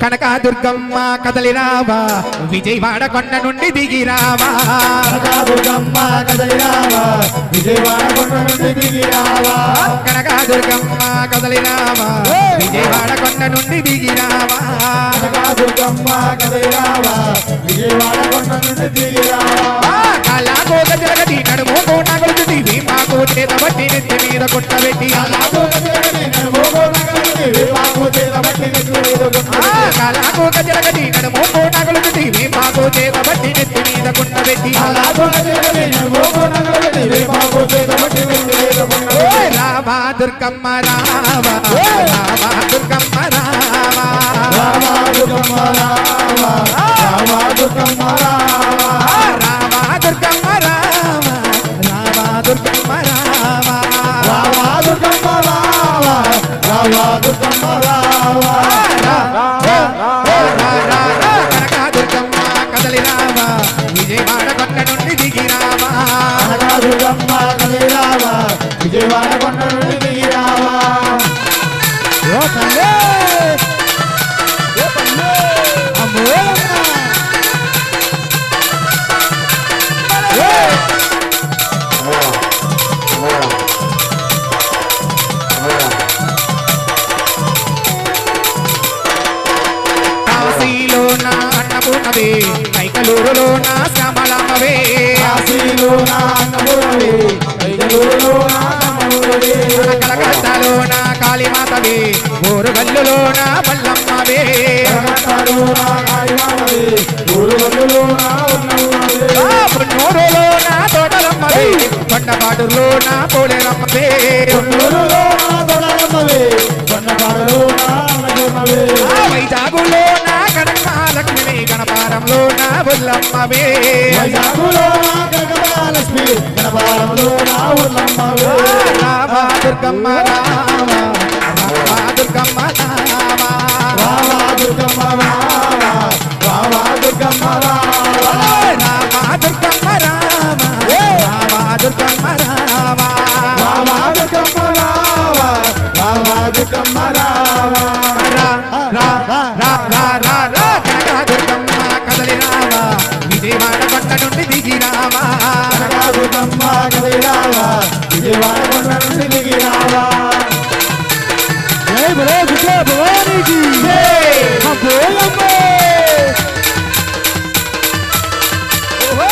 కనక దుర్గమ్మ కదలి రావా విజయవాడ కొండ నుండి దిగి రావా దుర్గమ్మ కదలి రావా విజయవాడ కొండ నుండి దిగి రావా కనక దుర్గమ్మ కదలి రావా విజయవాడ కొండ నుండి దిగి రావా దుర్గమ్మ కదలి రావా విజయవాడ కొండ నుండి దిగి రావా కళాకోక జరగతి నడుము కోట కొలుచుతి భీమాకు చేత బట్టి నెత్తి మీద కొట్ట పెట్టి కళాకోక జరగతి నడుము కోట కొలుచుతి భీమాకు చేత బట్టి నెత్తి మీద కొట్ట పెట్టి ఓయ్ రావా దుర్గమ్మ రావా రావా దుర్గమ్మ రావా రావా దుర్గమ్మ రావా రావా దుర్గమ్మ రావా కనక దుర్గమ్మ కదలి రావా విజయవాడ కొండ నుండి దిగి రావా విజయవాడ కొండ నుండి దిగి రావా ఓ తల్లే ఓ తల్లే అమ్మోయమ్మ కాశీలో నా అన్నపూర్ణవే కైకలూరులో నా శ్యామలామవే కాశీలో నా అన్నపూర్ణవే, కైకలూరులో నా అన్నపూర్ణవే, కలకత్తాలో నా కాళీమాతవే ఊరుగల్లులో నా బల్లమ్మవే కలకత్తాలో నా కాళీమాతవే, ఊరుగల్లులో నా ఉన్నమ్మవే, ఆ పున్నూరులో నా తోటలమ్మవే కొండపాడులో నా పోలేరమ్మవే కొన్నూరులో నా దొడలమ్మవే, కొన్నపాడులో నా అన్నపూర్ణవే, ఆ వైజాగులో నా కనకమహాలక్ష్మి గణపారంలో నా బుల్లమ్మవే వైజాగులో నా కనకమహాలక్ష్మి, గణపారంలో నా ఉన్నమ్మవే, రావా దుర్గమ్మ రావా రావా దుర్గమ్మ రావా రావా దుర్గమ్మ రావా, రావా దుర్గమ్మ రావా, రావా దుర్గమ్మ రావా రావా దుర్గమ్మ రావా రావా దుర్గమ్మ రావా, రావా దుర్గమ్మ రావా. రా రా రా రా రా రా కనక దుర్గమ్మ కదలి రావా విజయవాడ కొండ నుండి దిగి రావా కనకాదుర్గమ్మ కదిరావా, విజయవాడ కొండ నుండి దిగిరావా. జై బలో విజయ భవానీకి అబ్బోయమ్మ ఓహో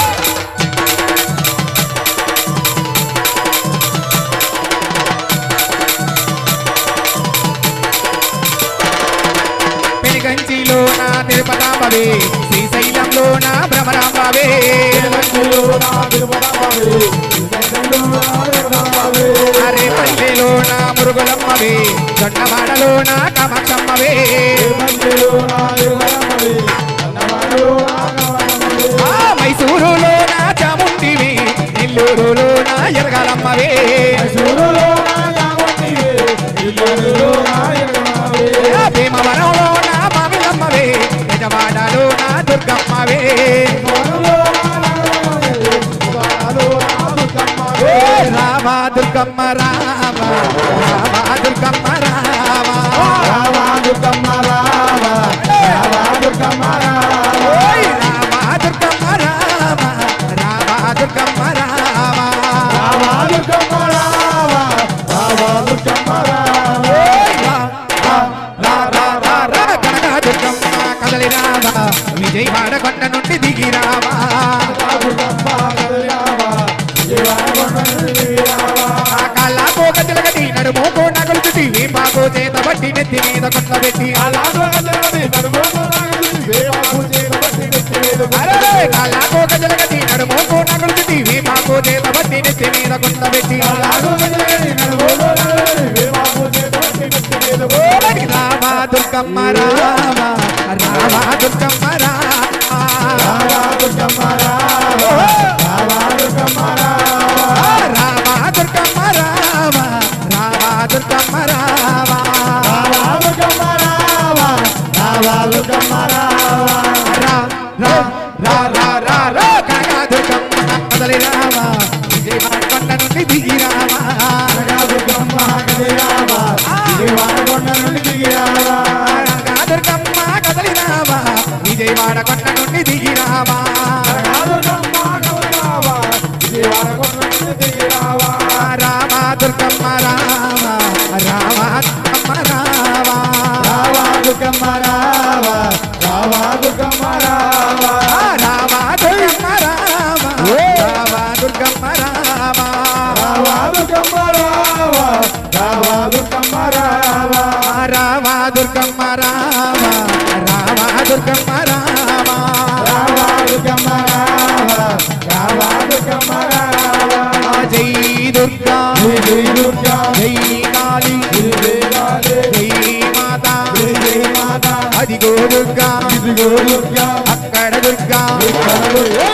పెనుగంచిలో నా తిరుపతాంబవే శ్రీశైలంలో నా భ్రమరాంబవే తిరుపతిలో నా తిరుపతమ్మవే, శ్రీశైలంలో నా తిరుపతమ్మవే, అరే పల్లెలో నా మురుగులమ్మవే దొండవాడలో నా కామాక్షమ్మవే తిరుపతిలో నా తిరుపతమ్మవే, అన్నవరంలో నా కమలమ్మవే, ఆ మైసూరులో నా చాముండివి నెల్లూరులో నా ఎరగాలమ్మవే మైసూరులో నా చాముండివే, నెల్లూరులో నా ఎరగమ్మవే, ఆ భీమవరంలో నా మామిలమ్మవే నిజవాడలో నా దుర్గమ్మవే వరంలో నా నగరమ్మవే, ఉగాడలో నా దుర్గమ్మవే, రామా దుర్గమ్మ రామ రామా దుర్గమ్మ రామ రావా దుర్గమ్మ రావా, రావా దుర్గమ్మ రావా. ఓయ్ రామా దుర్గమ్మ రామ రామా దుర్గమ్మ రామ రావా దుర్గమ్మ రావా, రావా దుర్గమ్మ రావా. ఓయ్ రా రా రా రా రా రా కనక దుర్గమ్మ కదలి రావా విజయవాడ కొండ నుండి దిగి రావా దుర్గమ్మ కదిరావా, విజయవాడ కొండ నుండి దిగిరావా. ఆ కళ్ళ కోక తిలగటి నడుము కోట కొలుచుతి వేపాకు చేత బట్టి నెత్తి మీద కొండ పెట్టి అలాగో కదిరని నడుమోతో నాగలిసి వేపాకు చేతబట్టి నెత్తి మీద అరే కళ్ళ కోక తిలగటి నడుము కోట కొలుచుతి వేపాకు చేత బట్టి నెత్తి మీద కొండ పెట్టి అలాగో కదిరని నడుమోతో నాగలిసి వేపాకు చేతబట్టి నెత్తి మీద ఓయ్ రామా దుర్గమ్మ రామ రామా దుర్గమ్మ రామ రావా దుర్గమ్మ రావా, రావా దుర్గమ్మ రావా. రామా దుర్గమ్మ రామ రామా దుర్గమ్మ రామ రావా దుర్గమ్మ రావా, రావా దుర్గమ్మ రావా. రా రా రా రా రా రా కనక దుర్గమ్మ కదలి రావా విజయవాడ కొండ నుండి దిగి రావా కనకా దుర్గమ్మ కదిరావా, విజయవాడ కొండ నుండి దిగిరావా. కనక దుర్గమ్మ కదలి విజయవాడ కొండ నుండి దిగిరావా దుర్గమ్మ కదలిరావా విజయవాడ కొండ నుండి దిగిరావా రామ దుర్గమ్మ రామ రామ దుర్గమ్మ రావా రావా దుర్గమ్మ రావా రావా దుర్గమ్మ రావా రామ దుర్గమ్మ రామ రామ దుర్గమ్మ రామ రావా దుర్గమ్మ రావా రావా దుర్గమ్మ రావా రామ దుర్గమ్మ రామ రామ దుర్గమ్మ రామ రావా దుర్గమ్మ రావా రావా దుర్గమ్మ రావా జై దుర్గా జై జై దుర్గా జై కాళీ జై జై కాళీ జై మాత జై జై మాత అదిగో దుర్గా ఇదిగో దుర్గా అక్కడ దుర్గా ఇక్కడ దుర్గా